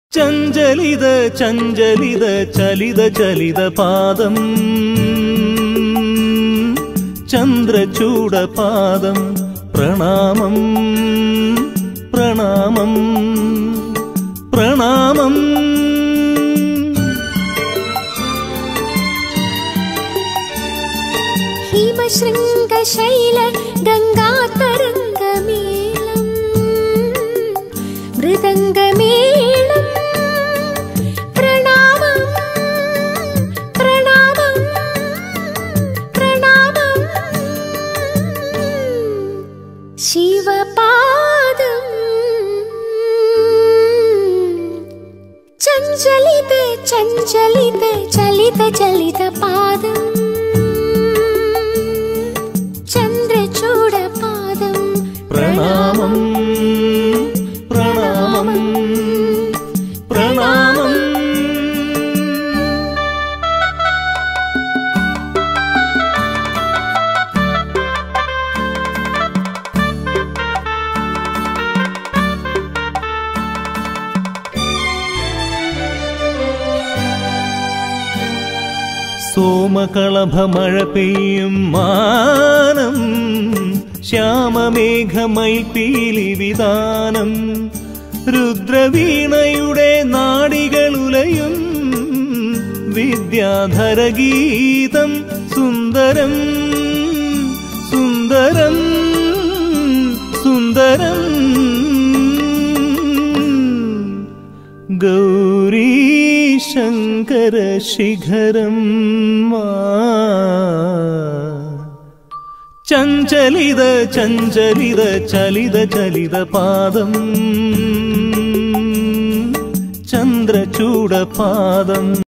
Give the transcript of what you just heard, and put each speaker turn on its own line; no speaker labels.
ചഞ്ചലിത ചഞ്ചലിത ചലിത ചലിത പാദം ചന്ദ്രചൂടപാദം പ്രണാമം പ്രണാമം പ്രണാമം
ഹിമശൃംഗശൈല ഗംഗാതരംഗമേളം മൃദംഗമേളം പ്രണാമം പ്രണാമം പ്രണാമം ശിവപാദം ചഞ്ചലിത ചഞ്ചലിത ചലിത ചലിത പാദം ചന്ദ്രചൂടപാദം
പ്രണാമം പ്രണാമം പ്രണാമം സോമകളഭമഴ പെയ്യും മാനം ശ്യാമമേഘമയിൽ പീലി വിതാനം രുദ്രവീണയുടെ നാടികളുലയും വിദ്യാധരഗീതം സുന്ദരം സുന്ദരം സുന്ദരം ഗൗരീശങ്കരശിഖരം ചഞ്ചലിത ചഞ്ചലിത ചലിത ചലിത പാദം ചന്ദ്രചൂടപാദം